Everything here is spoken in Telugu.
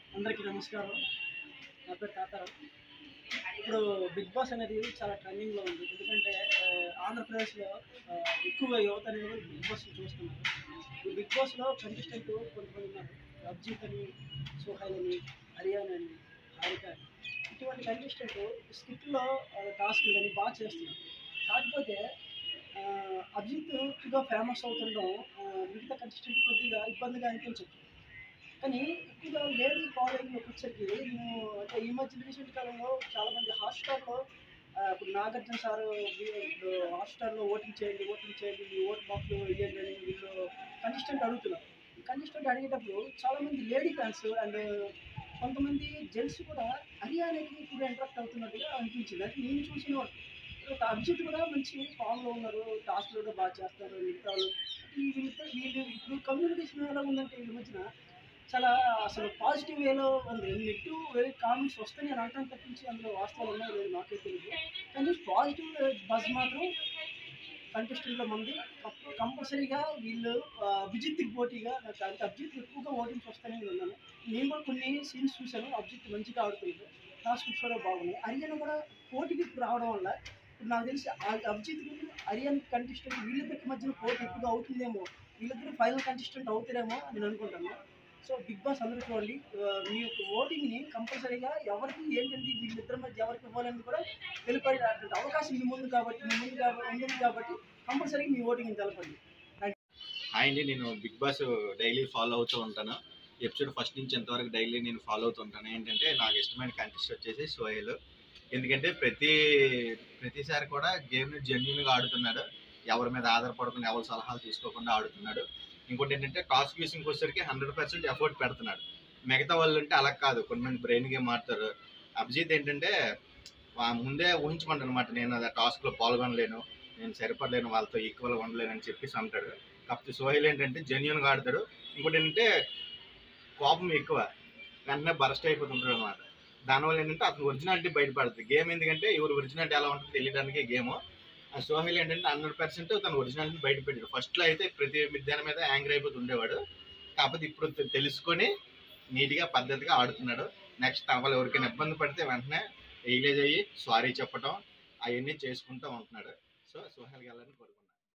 అందరికీ నమస్కారం నా పేరు తాతారావు ఇప్పుడు బిగ్ బాస్ అనేది చాలా ట్రెండింగ్లో ఉంది ఎందుకంటే ఆ, ఆంధ్రప్రదేశ్లో ఆ, ఎక్కువ యువత అనేది బిగ్ బాస్ చూస్తున్నారు ఈ బిగ్ బాస్లో కంటెస్టెంట్ కొంతమంది ఉన్నారు అబ్జీత్ అని సుహైల్ అని హరియానా అని హారిక అని ఇటువంటి కంటెస్టెంట్ స్కిట్లో టాస్క్లు కానీ బాగా చేస్తున్నారు కాకపోతే ఆ, అభిజిత్ ఎక్కువగా ఫేమస్ అవుతుండడం ఆ, మిగతా కంటెస్టెంట్ కొద్దిగా ఇబ్బందిగా అనిపించచ్చు కానీ ఎక్కువగా లేడీ ఫాలోయింగ్లోకి వచ్చరికి నేను అంటే ఈ మధ్య రీసెంట్ కాలంలో చాలా మంది హాట్స్టార్లో ఇప్పుడు నాగార్జున సార్ ఇప్పుడు హాట్స్టార్లో ఓటింగ్ చేయండి ఓటింగ్ చేయండి మీ ఓట్ బాక్స్లో వేయండి అని వీళ్ళు కంటెస్టెంట్ అడుగుతున్నారు కంటెస్టెంట్ అడిగేటప్పుడు చాలా మంది లేడీ ఫ్యాన్స్ అండ్ కొంతమంది జెంట్స్ కూడా హర్యానాకి ఇప్పుడు ఇంట్రాక్ట్ అవుతున్నట్టుగా అనిపించింది అంటే నేను చూసిన వాళ్ళు తర్వాత అభిజిత్ కూడా మంచి ఫామ్లో ఉన్నారు టాస్క్లు కూడా బాగా చేస్తారు మిగతా వాళ్ళు ఈ వీళ్ళతో వీళ్ళు ఇప్పుడు కమ్యూనికేషన్ ఎలా ఉందంటే వీళ్ళ మధ్యన చాలా అసలు పాజిటివ్ వేలో ఉంది నెగిటివ్ వే కామెంట్స్ వస్తాయి నేను అంటాను తప్పించి అందులో వాస్తవాలు ఉన్నాయో లేదు నాకే తెలియదు కానీ పాజిటివ్ బజ్ మాత్రం కంటెస్టెంట్లో మంది కంపల్సరీగా వీళ్ళు ఆ, అభిజిత్కి పోటీగా నాకు అంటే అభిజిత్ ఎక్కువగా ఓటింగ్స్ వస్తాయని ఉన్నాను నేను కూడా కొన్ని సీన్స్ చూశాను అభిజిత్ మంచిగా ఆడుతుంది టాస్క్ కూడా బాగున్నాయి హరియానా కూడా పోటీకి ఇప్పుడు రావడం వల్ల ఇప్పుడు నాకు తెలిసి ఆ- అభిజిత్ హరియానా కంటెస్టెంట్ వీళ్ళిద్దరికి మధ్యన పోటీ ఎక్కువగా అవుతుందేమో వీళ్ళిద్దరు ఫైనల్ కంటెస్టెంట్ అవుతారేమో అని నేను అనుకుంటాను సో బిగ్ బాస్ అందరూ చూడండి ఆ, మీ యొక్క ఓటింగ్ని కంపల్సరీగా ఎవరికి ఏంటంటే వీళ్ళిద్దరి మధ్య ఎవరికి ఇవ్వాలని కూడా తెలిపడే అవకాశం మీ ముందు కాబట్టి మీ ముందు కాబట్టి ఉంది కాబట్టి కంపల్సరీగా మీ ఓటింగ్ని తెలపండి హాయ్ అండి నేను బిగ్ బాస్ డైలీ ఫాలో అవుతూ ఉంటాను ఎపిసోడ్ ఫస్ట్ నుంచి ఎంతవరకు డైలీ నేను ఫాలో అవుతూ ఉంటాను ఏంటంటే నాకు ఇష్టమైన కంటెస్ట్ వచ్చేసి సోహెల్ ఎందుకంటే ప్రతి ప్రతిసారి కూడా గేమ్ని జెన్యున్గా ఆడుతున్నాడు ఎవరి మీద ఆధారపడకుండా ఎవరి సలహాలు తీసుకోకుండా ఆడుతున్నాడు ఇంకోటి ఏంటంటే టాస్క్ విషయంకి వచ్చేసరికి హండ్రెడ్ పర్సెంట్ ఎఫర్ట్ పెడుతున్నాడు మిగతా వాళ్ళు అంటే అలా కాదు కొంతమంది బ్రెయిన్ గేమ్ ఆడతారు అభిజిత్ ఏంటంటే వా- ముందే ఊహించమంటాడు అనమాట నేను ఆ టాస్క్లో పాల్గొనలేను నేను సరిపడలేను వాళ్ళతో ఈక్వల్గా ఉండలేను అని చెప్పేసి అంటాడు కాకపోతే సోహెల్ ఏంటంటే జెన్యున్గా ఆడతాడు ఇంకోటి ఏంటంటే కోపం ఎక్కువ వెంటనే బరస్ట్ అయిపోతుంటాడు అనమాట దానివల్ల ఏంటంటే అతను ఒరిజినాలిటీ బయటపడుతుంది గేమ్ ఎందుకంటే ఎవరు ఒరిజినాలిటీ ఎలా ఉంటుందో తెలియడానికి గేమ్ ఆ సోహెల్ ఏంటంటే హండ్రెడ్ పర్సెంట్ తన ఒరిజినాలిటీ బయట పెట్టాడు ఫస్ట్లో అయితే ప్రతి దాని మీద యాంగ్రీ అయిపోతూ ఉండేవాడు కాకపోతే ఇప్పుడు తె- తెలుసుకొని నీట్గా పద్ధతిగా ఆడుతున్నాడు నెక్స్ట్ వాళ్ళు ఎవరికైనా ఇబ్బంది పడితే వెంటనే రియలైజ్ అయ్యి సారీ చెప్పటం అవన్నీ చేసుకుంటూ ఉంటున్నాడు సో సోహెల్ గెలని కోరుకుంటున్నాను